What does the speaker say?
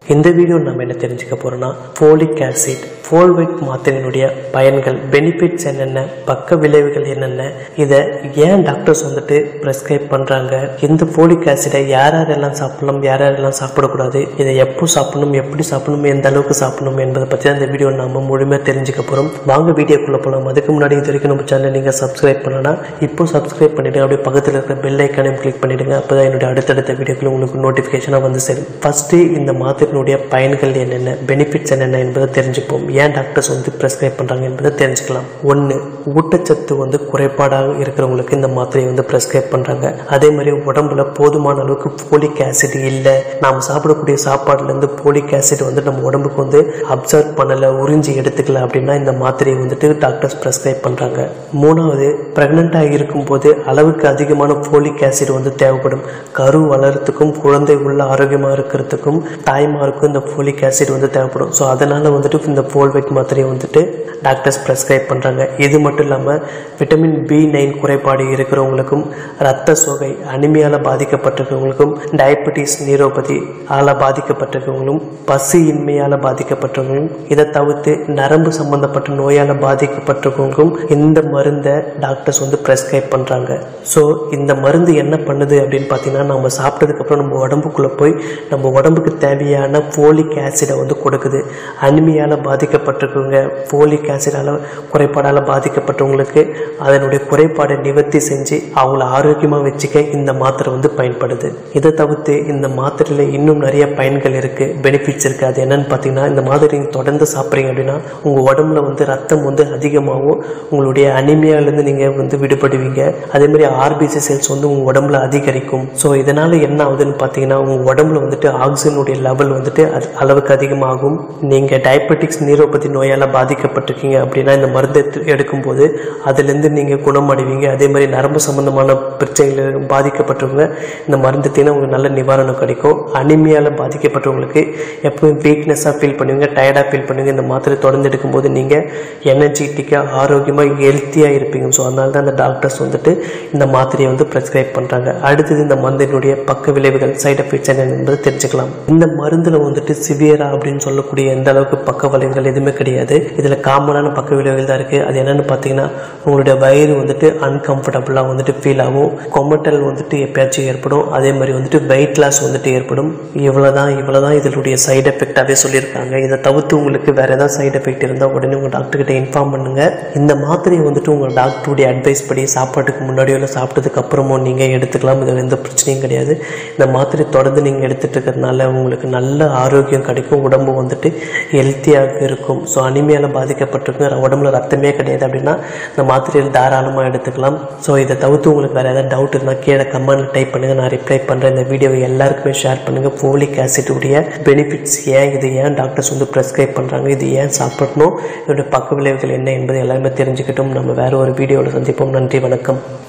இந்த வீடியோ நம்ம என்ன தெரிஞ்சுக்க போறோம்னா ஃபோலிக் ஆசிட் ஃபோல்வைட் மாத்திரையினுடைய பயன்கள் பெனிஃபிட்ஸ் என்னென்ன பக்க விளைவுகள் என்னென்ன இதை ஏன் டாக்டர்ஸ் வந்துட்டு ப்ரெஸ்கிரைப் பண்ணுறாங்க இந்த ஃபோலிக் ஆசிடை யார் யாரெல்லாம் சாப்பிடலாம் யார் யாரெல்லாம் சாப்பிடக்கூடாது இதை எப்போ சாப்பிடணும் எப்படி சாப்பிடணும் எந்த அளவுக்கு சாப்பிடணும் என்பதை பற்றி தான் இந்த வீடியோ நாம முழுமையாக தெரிஞ்சுக்க போகிறோம் வாங்க வீடியோக்குள்ளே போகலாம் அதுக்கு முன்னாடி இது வரைக்கும் நம்ம சேனல் நீங்கள் சப்ஸ்கிரைப் பண்ணனா இப்போ சப்ஸ்கிரைப் பண்ணிவிடுங்க அப்படியே பக்கத்தில் இருக்கிற பெல் ஐக்கானையும் கிளிக் பண்ணிவிடுங்க அப்போ தான் என்னுடைய அடுத்தடுத்த வீடியோக்கள் உங்களுக்கு நோட்டிஃபிகேஷனாக வந்து சேரும் ஃபஸ்ட்டு இந்த மாத்திரையினுடைய பயன்கள் என்னென்ன பெனிஃபிட்ஸ் என்னென்ன என்பதை தெரிஞ்சுப்போம் ஏன் டாக்டர்ஸ் வந்து ப்ரெஸ்கிரைப் பண்ணுறாங்க என்பதை தெரிஞ்சுக்கலாம் ஒன்று ஊட்டச்சத்து வந்து குறைபாடாக இருக்கிறவங்களுக்கு இந்த மாத்திரையை வந்து ப்ரெஸ்கிரைப் பண்ணுறாங்க அதே மாதிரி உடம்புல போதுமான அளவுக்கு போலிக் ஆசிட் இல்லை நாம் சாப்பிடக்கூடிய சாப்பாடுலேருந்து போலிக் ஆசிட் வந்து நம்ம உடம்புக்கு வந்து அப்சர்வ் பண்ணலை உறிஞ்சி எடுத்துக்கல அப்படின்னா இந்த மாத்திரையை வந்துட்டு டாக்டர்ஸ் ப்ரெஸ்கிரைப் பண்ணுறாங்க மூணாவது ப்ரெக்னெண்ட்டாக இருக்கும்போது அளவுக்கு அதிகமான போலிக் ஆசிட் வந்து தேவைப்படும் கரு வளர்றதுக்கும் குழந்தை உள்ள ஆரோக்கியமாக இருக்கிறதுக்கும் தாய்மாருக்கும் இந்த ஃபோலிக் ஆசிட் வந்து தேவைப்படும் ஸோ அதனால் வந்துட்டு இந்த ஃபோல்வைட் மாத்திரையை வந்துட்டு டாக்டர்ஸ் ப்ரெஸ்கிரைப் பண்ணுறாங்க இது மட்டும் இல்லாமல் விட்டமின் பி நைன் குறைபாடு இருக்கிறவங்களுக்கும் ரத்த சோகை அனிமியால் பாதிக்கப்பட்டிருக்கிறவங்களுக்கும் டயபெட்டிஸ் நீரோபதி ஆல பாதிக்கப்பட்டிருக்கிறவங்களும் பசியின்மையால் பாதிக்கப்பட்டவங்களும் இதை தவிர்த்து நரம்பு சம்பந்தப்பட்ட நோயால் பாதிக்கப்பட்டிருக்கவங்களுக்கும் இந்த மருந்தை டாக்டர்ஸ் வந்து ப்ரெஸ்கிரைப் பண்ணுறாங்க ஸோ இந்த மருந்து என்ன பண்ணுது அப்படின்னு பார்த்தீங்கன்னா நம்ம சாப்பிட்டதுக்கப்புறம் நம்ம உடம்புக்குள்ளே போய் நம்ம உடம்புக்கு தேவையான ஃபோலிக் ஆசிடை வந்து கொடுக்குது அனிமியால் பாதிக்கப்பட்டிருக்கவங்க ஃபோலிக் ஆசிடால் குறைபாடால் பாதிக்கப்பட்டவங்களுக்கு அதனுடைய குறைபாடை நிவர்த்தி செஞ்சு அவங்கள ஆரோக்கியமாக வச்சுக்க இந்த மாத்திரை வந்து பயன்படுது இதை தவிர்த்து இந்த மாத்திரையில் இன்னும் நிறைய பயன்கள் இருக்குது பெனிஃபிட்ஸ் இருக்குது அது என்னன்னு பார்த்தீங்கன்னா இந்த மாதிரி நீங்கள் தொடர்ந்து சாப்பிட்றீங்க அப்படின்னா உங்கள் உடம்புல வந்து ரத்தம் வந்து அதிகமாகும் உங்களுடைய அனிமியாலேருந்து நீங்கள் வந்து விடுபடுவீங்க அதே மாதிரி ஆர்பிசி செல்ஸ் வந்து உங்கள் உடம்புல அதிகரிக்கும் ஸோ இதனால் என்ன ஆகுதுன்னு பார்த்தீங்கன்னா உங்கள் உடம்புல வந்துட்டு ஆக்சிஜனுடைய லெவல் வந்துட்டு அது அளவுக்கு அதிகமாகும் நீங்கள் டயபெட்டிக்ஸ் நீரோபதி நோயால் பாதிக்கப்பட்டிருக்கீங்க அப்படின்னா இந்த மருந்து எடுத்து எடுக்கும்போது அதுலேருந்து நீங்கள் குணமடைவீங்க அதே மாதிரி நரம்பு சம்பந்தமான பிரச்சனைகள் பாதிக்கப்பட்டவங்க இந்த மருந்து எடுத்தீங்கன்னா உங்களுக்கு நல்ல நிவாரணம் கிடைக்கும் அனிமியால் பாதிக்கப்பட்டவங்களுக்கு எப்பவும் வீக்னஸாக ஃபீல் பண்ணுவீங்க டயர்டாக ஃபீல் பண்ணுவீங்க இந்த மாத்திரை தொடர்ந்து எடுக்கும்போது நீங்கள் எனர்ஜெட்டிக்காக ஆரோக்கியமாக ஹெல்த்தியாக இருப்பீங்க ஸோ அதனால தான் அந்த டாக்டர்ஸ் வந்துட்டு இந்த மாத்திரையை வந்து ப்ரெஸ்கிரைப் பண்ணுறாங்க அடுத்தது இந்த மருந்தினுடைய பக்க விளைவுகள் சைடு எஃபெக்ட்ஸ் என்ன என்பதை தெரிஞ்சுக்கலாம் இந்த மருந்தில் வந்துட்டு சிவியரா அப்படின்னு சொல்லக்கூடிய எந்த அளவுக்கு பக்க விளைவுகள் எதுவுமே கிடையாது இதில் காமனான பக்க விளைவுகள் தான் இருக்குது அது என்னென்னு பார்த்தீங்கன்னா உங்களுடைய வயிறு வந்துட்டு அன்கம்ஃபர்டபுளாக வந்துட்டு ஃபீல் ஆகும் கொமட்டல் வந்துட்டு எப்பயாச்சும் ஏற்படும் அதே மாதிரி வந்துட்டு வெயிட் லாஸ் வந்துட்டு ஏற்படும் இவ்வளோதான் இவ்வளோதான் இதனுடைய சைடு எஃபெக்டாகவே சொல்லியிருக்காங்க இதை தவிர்த்து உங்களுக்கு வேறு ஏதாவது சைடு எஃபெக்ட் இருந்தால் உடனே உங்கள் டாக்டர்கிட்ட இன்ஃபார்ம் பண்ணுங்கள் இந்த மாத்திரையை வந்துட்டு உங்கள் டாக்டருடைய அட்வைஸ் படி சாப்பாட்டுக்கு முன்னாடியோ இல்லை சாப்பிட்டதுக்கு அப்புறமோ நீங்கள் எடுத்துக்கலாம் இதில் எந்த பிரச்சனையும் கிடையாது இந்த மாத்திரை தொடர்ந்து நீங்கள் எடுத்துகிட்டு இருக்கிறதுனால உங்களுக்கு நல்ல ஆரோக்கியம் கிடைக்கும் உடம்பு வந்துட்டு ஹெல்த்தியாக இருக்கும் ஸோ அனிமையால் பாதிக்கப்பட்டிருக்கும் உடம்புல ரத்தமே கிடையாது அப்படின்னா இந்த மாத்திரையில் தாராளமாக எடுத்துக்கலாம் ஸோ இதை தவிர்த்து உங்களுக்கு வேறு ஏதாவது டவுட் இருந்தால் கீழே கமெண்ட் டைப் பண்ணுங்கள் நான் ரிப்ளை பண்ணுறேன் இந்த வீடியோவை எல்லாருக்குமே ஷேர் பண்ணுங்கள் ஃபோலிக் ஆசிடுடைய பெனிஃபிட்ஸ் ஏன் இது ஏன் டாக்டர்ஸ் வந்து ப்ரெஸ்கிரைப் பண்ணுறாங்க இது ஏன் சாப்பிடணும் இதோட பக்க விளைவுகள் என்ன என்பது எல்லாருமே தெரிஞ்சுக்கிட்டும் நம்ம வேறு ஒரு வீடியோவில் சந்திப்போம் நன்றி வணக்கம்